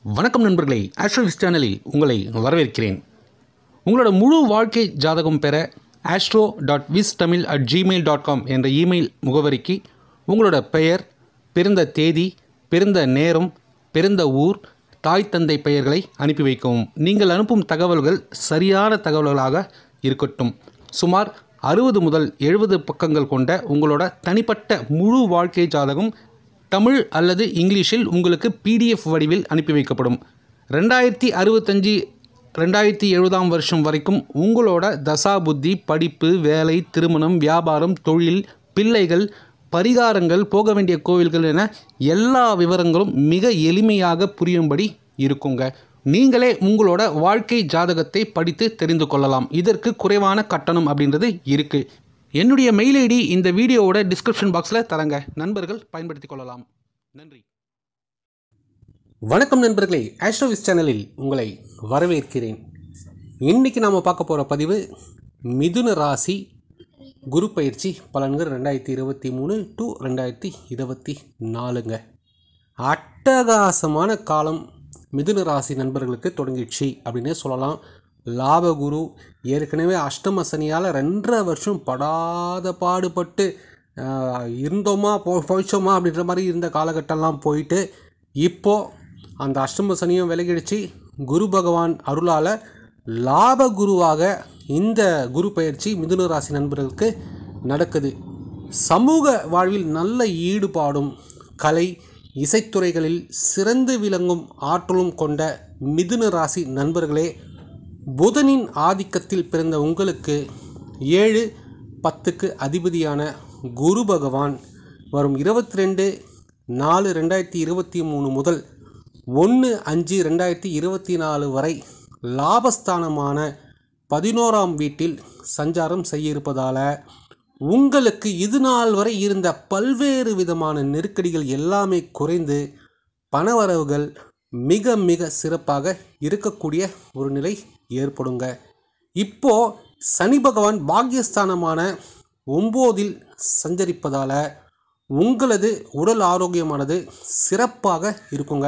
வணக்கம் நண்பர்களே ஆஸ்ட்ரோவிஸ் சேனலில் உங்களை வரவேற்கிறேன் உங்களோட முழு வாழ்க்கை ஜாதகம் பெற astro dot wis Tamil at Gmail dot com என்ற இமெயில் முகவரிக்கு உங்களோட பெயர் பிறந்த தேதி பிறந்த நேரம் பிறந்த ஊர் தாய் தந்தை பெயர்களை அனுப்பி வைக்கவும் நீங்கள் அனுப்பும் தகவல்கள் சரியான தகவல்களாக இருக்கட்டும் சுமார் அறுபது முதல் எழுபது பக்கங்கள் கொண்ட உங்களோட தனிப்பட்ட முழு வாழ்க்கை ஜாதகம் தமிழ் அல்லது இங்கிலீஷில் உங்களுக்கு பிடிஎஃப் வடிவில் அனுப்பி வைக்கப்படும் ரெண்டாயிரத்தி அறுபத்தஞ்சி ரெண்டாயிரத்தி எழுபதாம் வருஷம் வரைக்கும் உங்களோட தசா புத்தி படிப்பு வேலை திருமணம் வியாபாரம் தொழில் பிள்ளைகள் பரிகாரங்கள் போக வேண்டிய கோவில்கள் என எல்லா விவரங்களும் மிக எளிமையாக புரியும்படி இருக்குங்க நீங்களே உங்களோட வாழ்க்கை ஜாதகத்தை படித்து தெரிந்து கொள்ளலாம் இதற்கு குறைவான கட்டணம் அப்படின்றது இருக்குது என்னுடைய மெயில் ஐடி இந்த வீடியோவோட டிஸ்கிரிப்ஷன் பாக்ஸில் தரங்க நண்பர்கள் பயன்படுத்திக் கொள்ளலாம் நன்றி வணக்கம் நண்பர்களே ஆஸ்ட்ரோவிஸ் சேனலில் உங்களை வரவேற்கிறேன் இன்னைக்கு நாம் பார்க்க போகிற பதிவு மிதுன ராசி குரு பயிற்சி பலன்கள் ரெண்டாயிரத்தி இருபத்தி மூணு டு ரெண்டாயிரத்தி இருபத்தி நாலுங்க அட்டகாசமான காலம் மிதுன ராசி நண்பர்களுக்கு தொடங்கிடுச்சு அப்படின்னே சொல்லலாம் லாபகுரு ஏற்கனவே அஷ்டம சனியால் ரெண்டரை வருஷம் படாத பாடுபட்டு ஆஹ், இருந்தோமா போ போயிச்சோமா அப்படின்ற மாதிரி இருந்த காலகட்டம்லாம் போயிட்டு இப்போது அந்த அஷ்டம சனியும் விலகிடுச்சு குரு பகவான் அருளால் லாபகுருவாக இந்த குரு பயிற்சி மிதுன ராசி நண்பர்களுக்கு நடக்குது சமூக வாழ்வில் நல்ல ஈடுபாடும் கலை இசைத்துறைகளில் சிறந்து விளங்கும் ஆற்றலும் கொண்ட மிதுன ராசி நண்பர்களே புதனின் ஆதிக்கத்தில் பிறந்த உங்களுக்கு ஏழு பத்துக்கு அதிபதியான குரு பகவான் வரும் இருபத்தி ரெண்டு நாலு ரெண்டாயிரத்தி இருபத்தி மூணு முதல் ஒன்று அஞ்சு ரெண்டாயிரத்தி இருபத்தி நாலு வரை லாபஸ்தானமான பதினோராம் வீட்டில் சஞ்சாரம் செய்ய இருப்பதால் உங்களுக்கு இது நாள் வரை இருந்த பல்வேறு விதமான நெருக்கடிகள் எல்லாமே குறைந்து பணவரவுகள் மிக மிக சிறப்பாக இருக்கக்கூடிய ஒரு நிலை ஏற்படுங்க இப்போ சனி பகவான் பாக்கியஸ்தானமான ஒம்போதில் சஞ்சரிப்பதால் உங்களது உடல் ஆரோக்கியமானது சிறப்பாக இருக்குங்க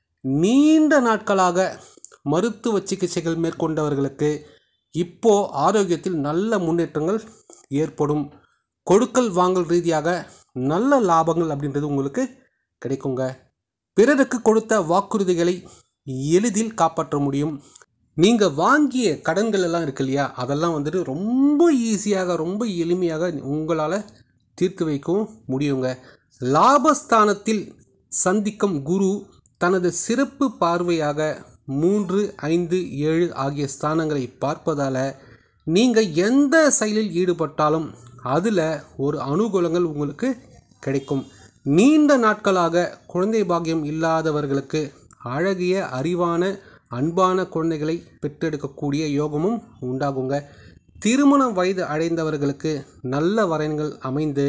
நீண்ட நாட்களாக மருத்துவ சிகிச்சைகள் மேற்கொண்டவர்களுக்கு இப்போ ஆரோக்கியத்தில் நல்ல முன்னேற்றங்கள் ஏற்படும் கொடுக்கல் வாங்கல் ரீதியாக நல்ல லாபங்கள் அப்படின்றது உங்களுக்கு கிடைக்குங்க பிறருக்கு கொடுத்த வாக்குறுதிகளை எளிதில் காப்பாற்ற முடியும் நீங்கள் வாங்கிய கடன்கள் எல்லாம் இருக்கு இல்லையா அதெல்லாம் வந்துட்டு ரொம்ப ஈஸியாக ரொம்ப எளிமையாக உங்களால் தீர்த்து வைக்கவும் முடியுங்க லாபஸ்தானத்தில் சந்திக்கும் குரு தனது சிறப்பு பார்வையாக மூன்று ஐந்து ஏழு ஆகிய ஸ்தானங்களை பார்ப்பதால் நீங்கள் எந்த செயலில் ஈடுபட்டாலும் அதில் ஒரு அனுகூலங்கள் உங்களுக்கு கிடைக்கும் நீண்ட நாட்களாக குழந்தை பாக்கியம் இல்லாதவர்களுக்கு அழகிய அறிவான அன்பான குழந்தைகளை பெற்றெடுக்கக்கூடிய யோகமும் உண்டாகுங்க திருமண வயது அடைந்தவர்களுக்கு நல்ல வரன்கள் அமைந்து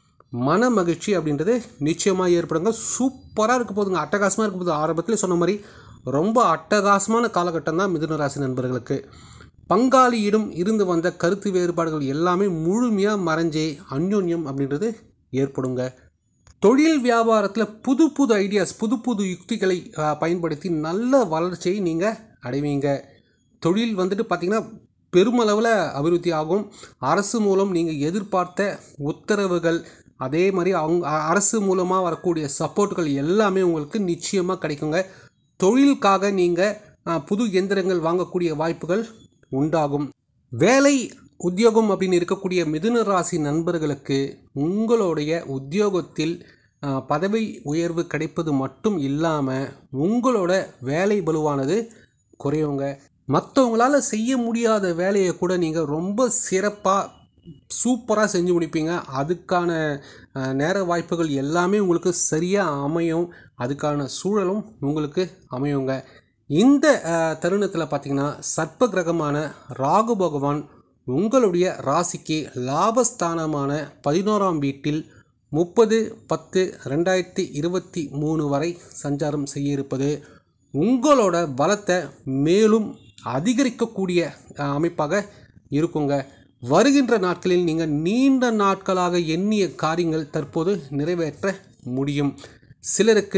மன மகிழ்ச்சி அப்படின்றது நிச்சயமாக ஏற்படுங்க சூப்பராக இருக்க போதுங்க அட்டகாசமாக இருக்க போகுது ஆரம்பத்தில் சொன்ன மாதிரி ரொம்ப அட்டகாசமான காலகட்டம் தான் மிதுன ராசி நண்பர்களுக்கு பங்காளியிடம் இருந்து வந்த கருத்து வேறுபாடுகள் எல்லாமே முழுமையாக மறைஞ்சே அந்யோன்யம் அப்படின்றது ஏற்படுங்க தொழில் வியாபாரத்தில் புது புது ஐடியாஸ் புது புது யுக்திகளை ஆ, பயன்படுத்தி நல்ல வளர்ச்சியை நீங்கள் அடைவீங்க தொழில் வந்துட்டு பார்த்திங்கன்னா பெருமளவில் அபிவிருத்தி ஆகும் அரசு மூலம் நீங்கள் எதிர்பார்த்த உத்தரவுகள் அதே மாதிரி அவங்க அ- அரசு மூலமாக வரக்கூடிய சப்போர்ட்டுகள் எல்லாமே உங்களுக்கு நிச்சயமாக கிடைக்குங்க தொழிலுக்காக நீங்கள் புது எந்திரங்கள் வாங்கக்கூடிய வாய்ப்புகள் உண்டாகும் வேலை உத்தியோகம் அப்படின்னு இருக்கக்கூடிய மிதுன ராசி நண்பர்களுக்கு உங்களுடைய உத்தியோகத்தில் ஆ, பதவி உயர்வு கிடைப்பது மட்டும் இல்லாமல் உங்களோட வேலை பலுவானது குறையுங்க மற்றவங்களால செய்ய முடியாத வேலையை கூட நீங்கள் ரொம்ப சிறப்பாக சூப்பராக செஞ்சு முடிப்பீங்க அதுக்கான அஹ், நேர வாய்ப்புகள் எல்லாமே உங்களுக்கு சரியாக அமையும் அதுக்கான சூழலும் உங்களுக்கு அமையுங்க இந்த தருணத்தில் பார்த்தீங்கன்னா சர்ப்ப கிரகமான ராகு பகவான் உங்களுடைய ராசிக்கு லாபஸ்தானமான பதினோராம் வீட்டில் முப்பது பத்து ரெண்டாயிரத்தி இருபத்தி மூணு வரை சஞ்சாரம் செய்ய இருப்பது உங்களோட பலத்தை மேலும் அதிகரிக்கக்கூடிய அஹ், அமைப்பாக இருக்குங்க வருகின்ற நாட்களில் நீங்கள் நீண்ட நாட்களாக எண்ணிய காரியங்கள் தற்போது நிறைவேற்ற முடியும் சிலருக்கு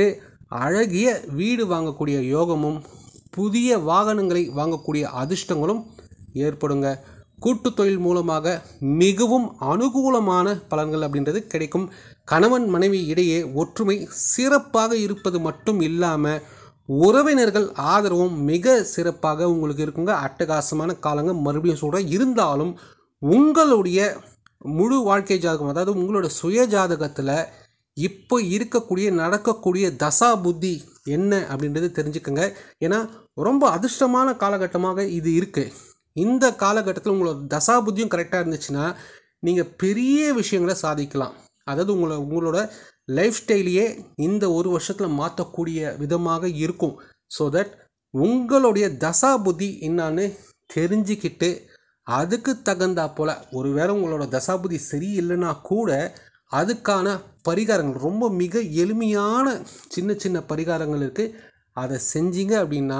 அழகிய வீடு வாங்கக்கூடிய யோகமும் புதிய வாகனங்களை வாங்கக்கூடிய அதிர்ஷ்டங்களும் ஏற்படுங்க கூட்டு தொழில் மூலமாக மிகவும் அனுகூலமான பலன்கள் அப்படின்றது கிடைக்கும் கணவன் மனைவி இடையே ஒற்றுமை சிறப்பாக இருப்பது மட்டும் இல்லாமல் உறவினர்கள் ஆதரவும் மிக சிறப்பாக உங்களுக்கு இருக்குங்க அட்டகாசமான காலங்க மறுபடியும் சொல்கிறேன் இருந்தாலும் உங்களுடைய முழு வாழ்க்கை ஜாதகம் அதாவது உங்களோட சுய ஜாதகத்தில் இப்போ இருக்கக்கூடிய நடக்கக்கூடிய தசா புத்தி என்ன அப்படின்றது தெரிஞ்சுக்கோங்க ஏன்னா ரொம்ப அதிர்ஷ்டமான காலகட்டமாக இது இருக்குது இந்த காலகட்டத்தில் உங்களோட தசா புத்தியும் கரெக்டாக இருந்துச்சுன்னா நீங்கள் பெரிய விஷயங்களை சாதிக்கலாம் அதாவது உங்களை உங்களோட லைஃப் ஸ்டைலையே இந்த ஒரு வருஷத்தில் மாற்றக்கூடிய விதமாக இருக்கும் ஸோ தட் உங்களுடைய தசா புத்தி என்னான்னு தெரிஞ்சுக்கிட்டு அதுக்கு தகுந்தா போல் ஒருவேளை உங்களோட தசாபுதி சரியில்லைன்னா கூட அதுக்கான பரிகாரங்கள் ரொம்ப மிக எளிமையான சின்ன சின்ன பரிகாரங்கள் இருக்குது அதை செஞ்சீங்க அப்படின்னா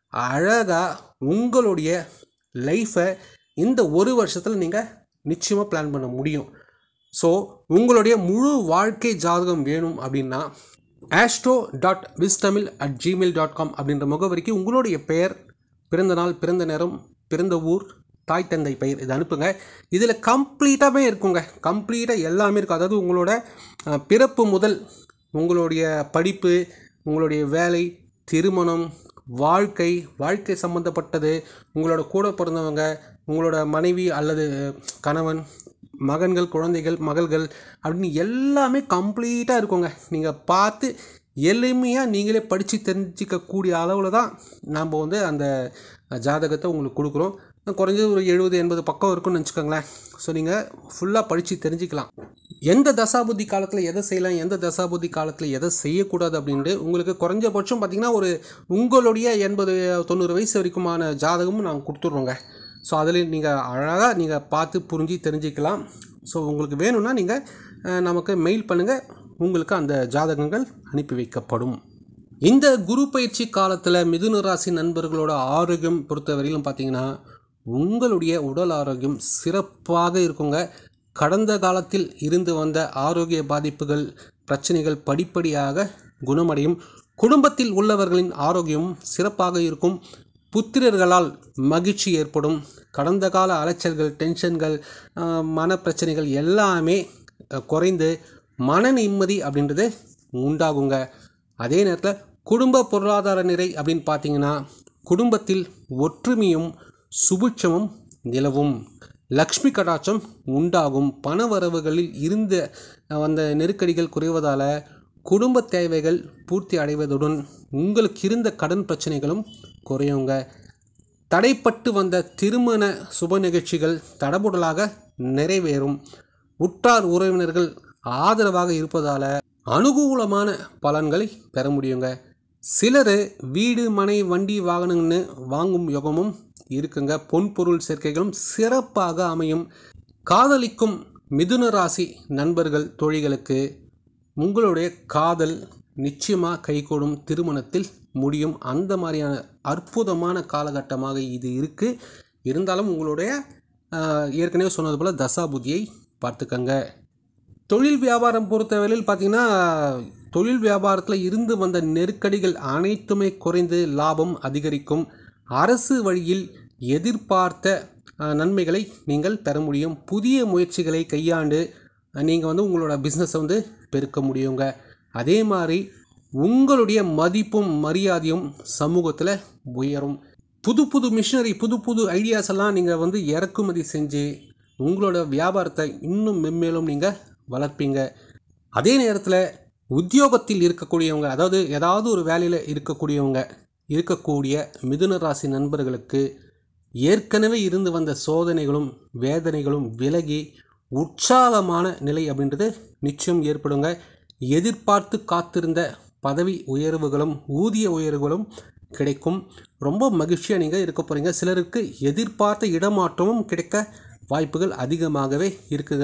அழகாக உங்களுடைய லைஃப்பை இந்த ஒரு வருஷத்தில் நீங்கள் நிச்சயமாக பிளான் பண்ண முடியும் ஸோ உங்களுடைய முழு வாழ்க்கை ஜாதகம் வேணும் அப்படின்னா ஆஸ்ட்ரோ டாட் விஸ்டமில் அட் ஜிமெயில் டாட் காம் அப்படின்ற முகவரிக்கு உங்களுடைய பெயர் பிறந்த நாள் பிறந்த நேரம் பிறந்த ஊர் தாய் தந்தை பெயர் இதை அனுப்புங்க இதில் கம்ப்ளீட்டாகவே இருக்குங்க கம்ப்ளீட்டாக எல்லாமே இருக்கும் அதாவது உங்களோட அஹ், பிறப்பு முதல் உங்களுடைய படிப்பு உங்களுடைய வேலை திருமணம் வாழ்க்கை வாழ்க்கை சம்மந்தப்பட்டது உங்களோட கூட பிறந்தவங்க உங்களோட மனைவி அல்லது கணவன் மகன்கள் குழந்தைகள் மகள்கள் அப்படின்னு எல்லாமே கம்ப்ளீட்டாக இருக்குங்க நீங்கள் பார்த்து எளிமையாக நீங்களே படித்து தெரிஞ்சிக்கக்கூடிய அளவில் தான் நாம் வந்து அந்த ஜாதகத்தை உங்களுக்கு கொடுக்குறோம் குறைஞ்சது ஒரு எழுபது எண்பது பக்கம் இருக்கும்னு வச்சுக்கோங்களேன் ஸோ நீங்கள் ஃபுல்லாக படித்து தெரிஞ்சுக்கலாம் எந்த தசாபுத்தி காலத்தில் எதை செய்யலாம் எந்த தசாபுத்தி காலத்தில் எதை செய்யக்கூடாது அப்படின்ட்டு உங்களுக்கு குறைஞ்சபட்சம் பார்த்திங்கன்னா ஒரு உங்களுடைய எண்பது தொண்ணூறு வயசு வரைக்குமான ஜாதகமும் நாங்கள் கொடுத்துட்றோங்க ஸோ அதில் நீங்கள் அழகாக நீங்கள் பார்த்து புரிஞ்சு தெரிஞ்சுக்கலாம் ஸோ உங்களுக்கு வேணும்னா நீங்கள் அஹ், நமக்கு மெயில் பண்ணுங்கள் உங்களுக்கு அந்த ஜாதகங்கள் அனுப்பி வைக்கப்படும் இந்த குரு பயிற்சி காலத்தில் மிதுன ராசி நண்பர்களோட ஆரோக்கியம் பொறுத்தவரையிலும் பார்த்தீங்கன்னா உங்களுடைய உடல் ஆரோக்கியம் சிறப்பாக இருக்குங்க கடந்த காலத்தில் இருந்து வந்த ஆரோக்கிய பாதிப்புகள் பிரச்சனைகள் படிப்படியாக குணமடையும் குடும்பத்தில் உள்ளவர்களின் ஆரோக்கியமும் சிறப்பாக இருக்கும் புத்திரர்களால் மகிழ்ச்சி ஏற்படும் கடந்த கால அலைச்சல்கள் டென்ஷன்கள் ஆஹ், மனப்பிரச்சனைகள் எல்லாமே அஹ், குறைந்து மன நிம்மதி அப்படின்றது உண்டாகுங்க அதே நேரத்தில் குடும்ப பொருளாதார நிலை அப்படின்னு பார்த்தீங்கன்னா குடும்பத்தில் ஒற்றுமையும் சுபிட்சமும் நிலவும் லக்ஷ்மி கடாட்சம் உண்டாகும் பண வரவுகளில் இருந்த அஹ், வந்த நெருக்கடிகள் குறைவதால் குடும்ப தேவைகள் பூர்த்தி அடைவதுடன் உங்களுக்கு இருந்த கடன் பிரச்சனைகளும் குறையுங்க தடைப்பட்டு வந்த திருமண சுப நிகழ்ச்சிகள் தடபுடலாக நிறைவேறும் உற்றார் உறவினர்கள் ஆதரவாக இருப்பதால் அனுகூலமான பலன்களை பெற முடியுங்க சிலர் வீடு மனை வண்டி வாகனங்கள்னு வாங்கும் யோகமும் இருக்குங்க பொன்பொருள் சேர்க்கைகளும் சிறப்பாக அமையும் காதலிக்கும் மிதுன ராசி நண்பர்கள் தோழிகளுக்கு உங்களுடைய காதல் நிச்சயமாக கைகூடும் திருமணத்தில் முடியும் அந்த மாதிரியான அற்புதமான காலகட்டமாக இது இருக்குது இருந்தாலும் உங்களுடைய ஆஹ், ஏற்கனவே சொன்னது போல் தசாபுதியை பார்த்துக்கங்க தொழில் வியாபாரம் பொறுத்தவரையில் பார்த்தீங்கன்னா தொழில் வியாபாரத்தில் இருந்து வந்த நெருக்கடிகள் அனைத்துமே குறைந்து லாபம் அதிகரிக்கும் அரசு வழியில் எதிர்பார்த்த அஹ், நன்மைகளை நீங்கள் பெற முடியும் புதிய முயற்சிகளை கையாண்டு நீங்கள் வந்து உங்களோட பிஸ்னஸை வந்து பெருக்க முடியுங்க அதே மாதிரி உங்களுடைய மதிப்பும் மரியாதையும் சமூகத்தில் உயரும் புது புது மிஷினரி புது புது ஐடியாஸ் எல்லாம் நீங்கள் வந்து இறக்குமதி செஞ்சு உங்களோட வியாபாரத்தை இன்னும் மென்மேலும் நீங்கள் வளர்ப்பீங்க அதே நேரத்தில் உத்தியோகத்தில் இருக்கக்கூடியவங்க அதாவது ஏதாவது ஒரு வேலையில் இருக்கக்கூடியவங்க இருக்கக்கூடிய மிதுன ராசி நண்பர்களுக்கு ஏற்கனவே இருந்து வந்த சோதனைகளும் வேதனைகளும் விலகி உற்சாகமான நிலை அப்படின்றது நிச்சயம் ஏற்படுங்க எதிர்பார்த்து காத்திருந்த பதவி உயர்வுகளும் ஊதிய உயர்வுகளும் கிடைக்கும் ரொம்ப மகிழ்ச்சியாக நீங்கள் இருக்க போகிறீங்க சிலருக்கு எதிர்பார்த்த இடமாற்றமும் கிடைக்க வாய்ப்புகள் அதிகமாகவே இருக்குங்க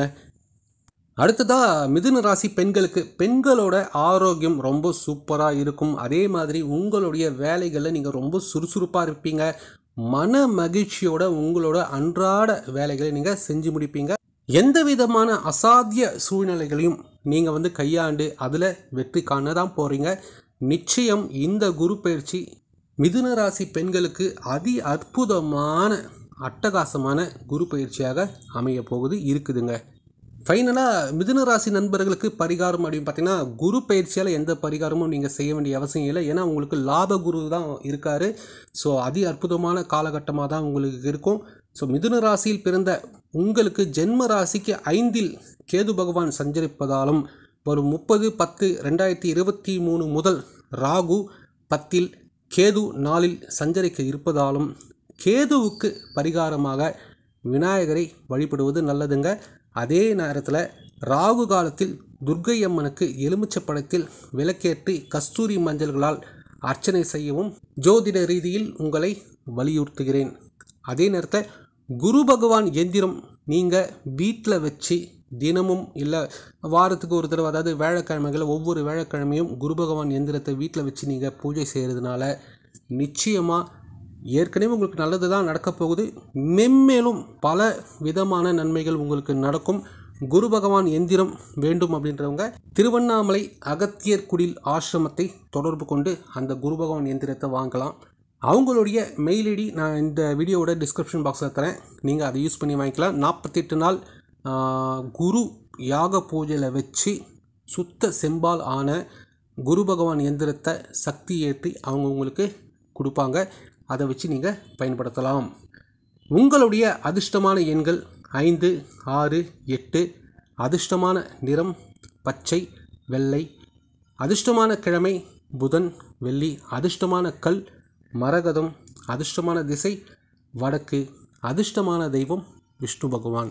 அடுத்ததாக மிதுன ராசி பெண்களுக்கு பெண்களோட ஆரோக்கியம் ரொம்ப சூப்பராக இருக்கும் அதே மாதிரி உங்களுடைய வேலைகளில் நீங்கள் ரொம்ப சுறுசுறுப்பாக இருப்பீங்க மன மகிழ்ச்சியோட உங்களோட அன்றாட வேலைகளை நீங்கள் செஞ்சு முடிப்பீங்க எந்த விதமான அசாத்திய சூழ்நிலைகளையும் நீங்கள் வந்து கையாண்டு அதில் வெற்றி காண தான் போகிறீங்க நிச்சயம் இந்த குரு பயிற்சி மிதுன ராசி பெண்களுக்கு அதி அற்புதமான அட்டகாசமான குரு பயிற்சியாக அமைய போகுது இருக்குதுங்க ஃபைனலாக மிதுன ராசி நண்பர்களுக்கு பரிகாரம் அப்படின்னு பார்த்தீங்கன்னா குரு பயிற்சியால் எந்த பரிகாரமும் நீங்கள் செய்ய வேண்டிய அவசியம் இல்லை ஏன்னா உங்களுக்கு லாப குரு தான் இருக்கார் ஸோ அதி அற்புதமான காலகட்டமாக தான் உங்களுக்கு இருக்கும் ஸோ மிதுன ராசியில் பிறந்த உங்களுக்கு ஜென்ம ராசிக்கு ஐந்தில் கேது பகவான் சஞ்சரிப்பதாலும் வரும் முப்பது பத்து ரெண்டாயிரத்தி இருபத்தி மூணு முதல் ராகு பத்தில் கேது நாளில் சஞ்சரிக்க இருப்பதாலும் கேதுவுக்கு பரிகாரமாக விநாயகரை வழிபடுவது நல்லதுங்க அதே நேரத்தில் ராகு காலத்தில் துர்க்கை அம்மனுக்கு எலுமிச்சை பழத்தில் விளக்கேற்றி கஸ்தூரி மஞ்சள்களால் அர்ச்சனை செய்யவும் ஜோதிட ரீதியில் உங்களை வலியுறுத்துகிறேன் அதே நேரத்தில் குரு பகவான் எந்திரம் நீங்கள் வீட்டில் வச்சு தினமும் இல்லை வாரத்துக்கு ஒரு தடவை அதாவது வேலைக்கிழமைகள் ஒவ்வொரு வேலைக்கிழமையும் குரு பகவான் எந்திரத்தை வீட்டில் வச்சு நீங்கள் பூஜை செய்கிறதுனால நிச்சயமாக ஏற்கனவே உங்களுக்கு நல்லது தான் நடக்கப் போகுது மென்மேலும் பல விதமான நன்மைகள் உங்களுக்கு நடக்கும் குரு பகவான் எந்திரம் வேண்டும் அப்படின்றவங்க திருவண்ணாமலை அகத்தியர் குடில் ஆசிரமத்தை தொடர்பு கொண்டு அந்த குரு பகவான் எந்திரத்தை வாங்கலாம் அவங்களுடைய மெயில் ஐடி நான் இந்த வீடியோவோட டிஸ்கிரிப்ஷன் பாக்ஸில் தரேன் நீங்கள் அதை யூஸ் பண்ணி வாங்கிக்கலாம் நாற்பத்தெட்டு நாள் ஆஹ், குரு யாக பூஜையில் வச்சு சுத்த செம்பால் ஆன குரு பகவான் எந்திரத்தை சக்தி ஏற்றி அவங்க உங்களுக்கு கொடுப்பாங்க அதை வச்சு நீங்கள் பயன்படுத்தலாம் உங்களுடைய அதிர்ஷ்டமான எண்கள் ஐந்து ஆறு எட்டு அதிர்ஷ்டமான நிறம் பச்சை வெள்ளை அதிர்ஷ்டமான கிழமை புதன் வெள்ளி அதிர்ஷ்டமான கல் மரகதம் அதிர்ஷ்டமான திசை வடக்கு அதிர்ஷ்டமான தெய்வம் விஷ்ணு பகவான்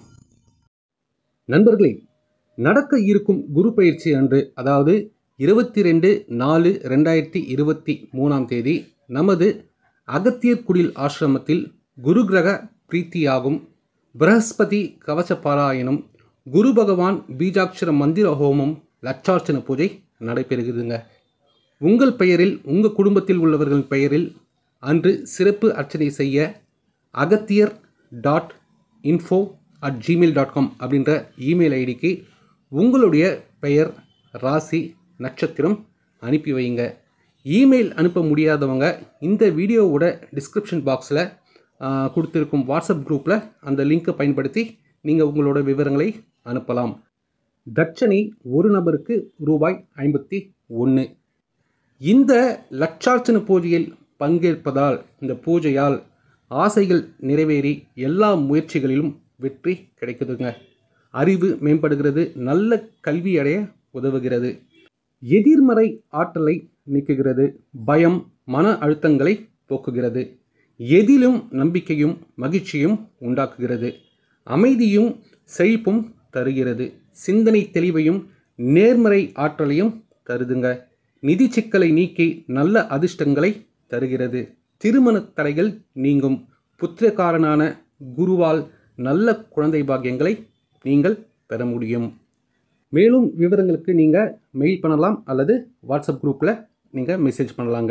நண்பர்களே நடக்க இருக்கும் குரு பயிற்சி அன்று அதாவது இருபத்தி ரெண்டு நாலு ரெண்டாயிரத்தி இருபத்தி மூணாம் தேதி நமது அகத்தியர் குடில் ஆசிரமத்தில் குரு கிரக பிரீத்தியாகும் பிரகஸ்பதி கவச பாராயணம் குரு பகவான் பீஜாட்சர மந்திர ஹோமம் லட்சார்ச்சன பூஜை நடைபெறுகிறதுங்க உங்கள் பெயரில் உங்கள் குடும்பத்தில் உள்ளவர்கள் பெயரில் அன்று சிறப்பு அர்ச்சனை செய்ய Agathiyar dot info at Gmail dot com அப்படின்ற இமெயில் ஐடிக்கு உங்களுடைய பெயர் ராசி நட்சத்திரம் அனுப்பி வைங்க இமெயில் அனுப்ப முடியாதவங்க இந்த வீடியோவோட டிஸ்கிரிப்ஷன் பாக்ஸில் கொடுத்துருக்கும் வாட்ஸ்அப் குரூப்பில் அந்த லிங்க்கை பயன்படுத்தி நீங்கள் உங்களோட விவரங்களை அனுப்பலாம் தட்சணை ஒரு நபருக்கு ரூபாய் ஐம்பத்தி ஒன்று இந்த லட்சார்ச்சன பூஜையில் பங்கேற்பதால் இந்த பூஜையால் ஆசைகள் நிறைவேறி எல்லா முயற்சிகளிலும் வெற்றி கிடைக்குதுங்க அறிவு மேம்படுகிறது நல்ல கல்வி அடைய உதவுகிறது எதிர்மறை ஆற்றலை நீக்குகிறது பயம் மன அழுத்தங்களை போக்குகிறது எதிலும் நம்பிக்கையும் மகிழ்ச்சியும் உண்டாக்குகிறது அமைதியும் செழிப்பும் தருகிறது சிந்தனை தெளிவையும் நேர்மறை ஆற்றலையும் தருதுங்க நிதி சிக்கலை நீக்கி நல்ல அதிர்ஷ்டங்களை தருகிறது திருமண தடைகள் நீங்கும் புத்திரக்காரனான குருவால் நல்ல குழந்தை பாக்கியங்களை நீங்கள் பெற முடியும் மேலும் விவரங்களுக்கு நீங்கள் மெயில் பண்ணலாம் அல்லது வாட்ஸ்அப் குரூப்பில் நீங்கள் மெசேஜ் பண்ணலாங்க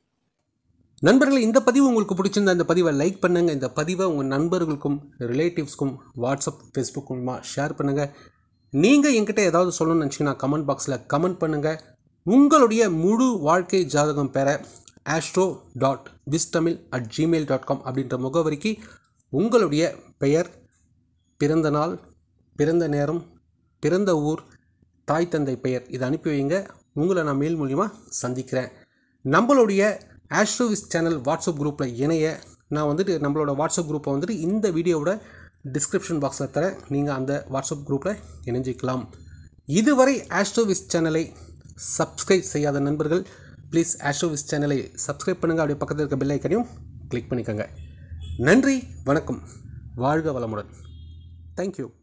நண்பர்களே இந்த பதிவு உங்களுக்கு பிடிச்சிருந்தா இந்த பதிவை லைக் பண்ணுங்கள் இந்த பதிவை உங்கள் நண்பர்களுக்கும் ரிலேட்டிவ்ஸ்க்கும் வாட்ஸ்அப் ஃபேஸ்புக் மூலமாக ஷேர் பண்ணுங்கள் நீங்கள் என்கிட்ட ஏதாவது சொல்லணும்னு நினச்சிங்கன்னா கமெண்ட் பாக்ஸில் கமெண்ட் பண்ணுங்கள் உங்களுடைய முழு வாழ்க்கை ஜாதகம் பெற ஆஸ்ட்ரோ டாட் விஸ்டமில் அட் ஜிமெயில் டாட் காம் அப்படின்ற முகவரிக்கு உங்களுடைய பெயர் பிறந்த நாள் பிறந்த நேரம் பிறந்த ஊர் தாய் தந்தை பெயர் இதை அனுப்பி வைங்க உங்களை நான் மேல் மூலிமா சந்திக்கிறேன் நம்மளுடைய ஆஸ்ட்ரோவிஸ் சேனல் வாட்ஸ்அப் குரூப்பில் இணைய நான் வந்துட்டு நம்மளோட வாட்ஸ்அப் குரூப்பை வந்துட்டு இந்த வீடியோவோட டிஸ்கிரிப்ஷன் பாக்ஸில் தரேன் நீங்கள் அந்த வாட்ஸ்அப் குரூப்பில் இணைஞ்சிக்கலாம் இதுவரை ஆஸ்ட்ரோவிஸ் சேனலை சப்ஸ்கிரைப் செய்யாத நண்பர்கள் ப்ளீஸ் ஆஸ்ட்ரோவிஸ் சேனலை சப்ஸ்கிரைப் பண்ணுங்கள் அப்படியே பக்கத்தில் இருக்க பெல் ஐக்கனையும் கிளிக் பண்ணிக்கோங்க நன்றி வணக்கம் வாழ்க வளமுடன் தேங்க்யூ